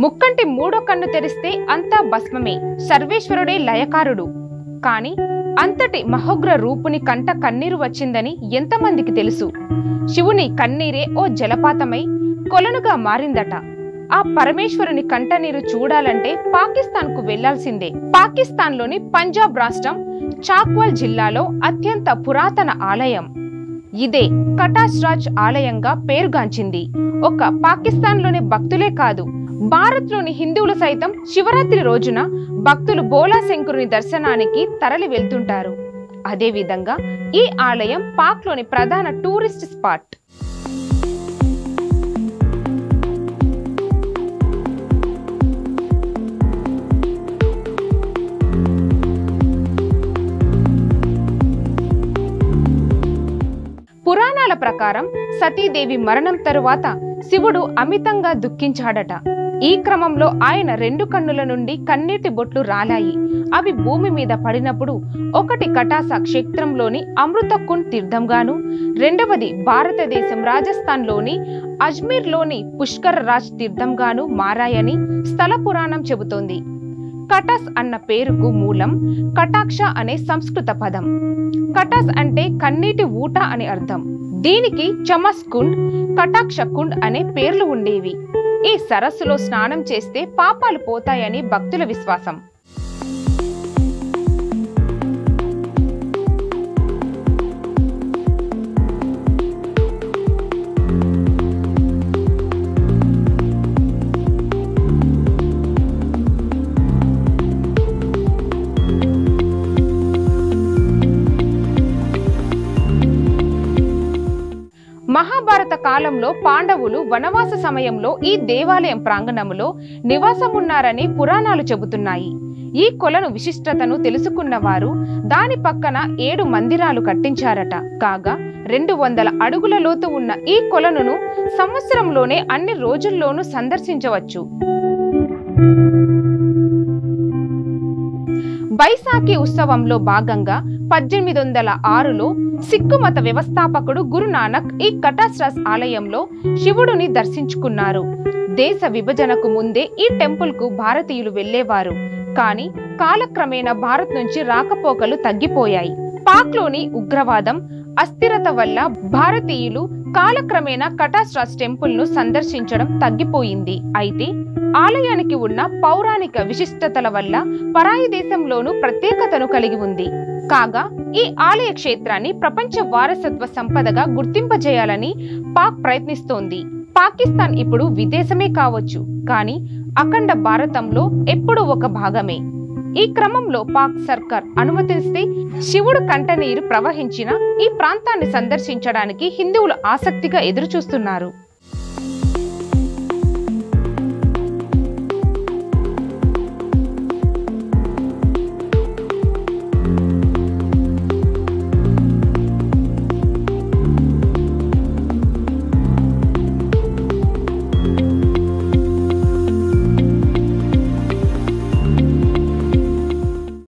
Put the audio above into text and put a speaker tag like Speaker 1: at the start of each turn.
Speaker 1: ముక్కంటి మూడో కన్ను తెరిస్తే అంతా భస్మమే సర్వేశ్వరుడే లయకారుడు కాని అంతటి మహోగ్ర రూపుని కంట కన్నీరు వచ్చిందని ఎంతమందికి తెలుసు శివుని కన్నీరే ఓ జలపాతమై కొలనుగా మారిందట ఆ పరమేశ్వరుని కంటనీరు చూడాలంటే పాకిస్తాన్కు వెళ్లాల్సిందే పాకిస్తాన్లోని పంజాబ్ రాష్ట్రం చాక్వాల్ జిల్లాలో అత్యంత పురాతన ఆలయం ఇదే కటాస్ రాజ్ ఆలయంగా పేరుగాంచింది ఒక పాకిస్తాన్లోని భక్తులే కాదు భారత్లోని హిందువులు సైతం శివరాత్రి రోజున భక్తులు బోలా శంకరుని దర్శనానికి తరలి వెళ్తుంటారు అదేవిధంగా ఈ ఆలయం పాక్లోని ప్రధాన టూరిస్ట్ స్పాట్ పురాణాల ప్రకారం సతీదేవి మరణం తరువాత శివుడు అమితంగా దుఃఖించాడట ఈ క్రమంలో ఆయన రెండు కన్నుల నుండి కన్నీటి బొట్లు రాలాయి అవి భూమి మీద పడినప్పుడు ఒకటి కటాస క్షేత్రంలోని అమృతకుండ్ తీర్థంగాను రెండవది భారతదేశం రాజస్థాన్లోని అజ్మీర్లోని పుష్కర్ రాజ్ తీర్థంగాను మారాయని స్థల పురాణం చెబుతోంది కటాస్ అన్న పేరుకు మూలం కటాక్ష అనే సంస్కృత పదం కటాస్ అంటే కన్నీటి ఊట అని అర్థం దీనికి చమస్ కుండ్ కటాక్ష కుండ్ అనే పేర్లు ఉండేవి ఈ సరస్సులో స్నానం చేస్తే పాపాలు పోతాయని భక్తుల విశ్వాసం మహాభారత కాలంలో పాండవులు వనవాస సమయంలో ఈ దేవాలయం ప్రాంగణములో నివాసమున్నారని పురాణాలు చెబుతున్నాయి ఈ కొలను విశిష్టతను తెలుసుకున్న వారు దాని పక్కన ఏడు మందిరాలు కట్టించారట కాగా రెండు వందల అడుగుల లోతు ఉన్న ఈ కొలనును సంవత్సరంలోనే అన్ని రోజుల్లోనూ సందర్శించవచ్చు బైసాఖి ఉత్సవంలో భాగంగా పద్దెనిమిది వందల ఆరులో సిక్కు మత వ్యవస్థాపకుడు గురునానక్ ఈ కటాస్రాస్ ఆలయంలో శివుడుని దర్శించుకున్నారు దేశ విభజనకు ముందే ఈ టెంపుల్ కు భారతీయులు వెళ్లేవారు కానీ కాలక్రమేణా భారత్ నుంచి రాకపోకలు తగ్గిపోయాయి పాక్లోని ఉగ్రవాదం అస్థిరత వల్ల భారతీయులు కాలక్రమేణా కటాస్ట్రాస్ టెంపుల్ ను సందర్శించడం తగ్గిపోయింది అయితే ఆలయానికి ఉన్న పౌరాణిక విశిష్టతల వల్ల పరాయి దేశంలోనూ ప్రత్యేకతను కలిగి ఉంది కాగా ఈ ఆలయ క్షేత్రాన్ని ప్రపంచ వారసత్వ సంపదగా గుర్తింపజేయాలని పాక్ ప్రయత్నిస్తోంది పాకిస్తాన్ ఇప్పుడు విదేశమే కావచ్చు కానీ అఖండ భారతంలో ఎప్పుడూ ఒక భాగమే ఈ క్రమంలో పాక్ సర్కార్ అనుమతిస్తే శివుడు కంటనీరు ప్రవహించిన ఈ ప్రాంతాన్ని సందర్శించడానికి హిందువులు ఆసక్తిగా ఎదురుచూస్తున్నారు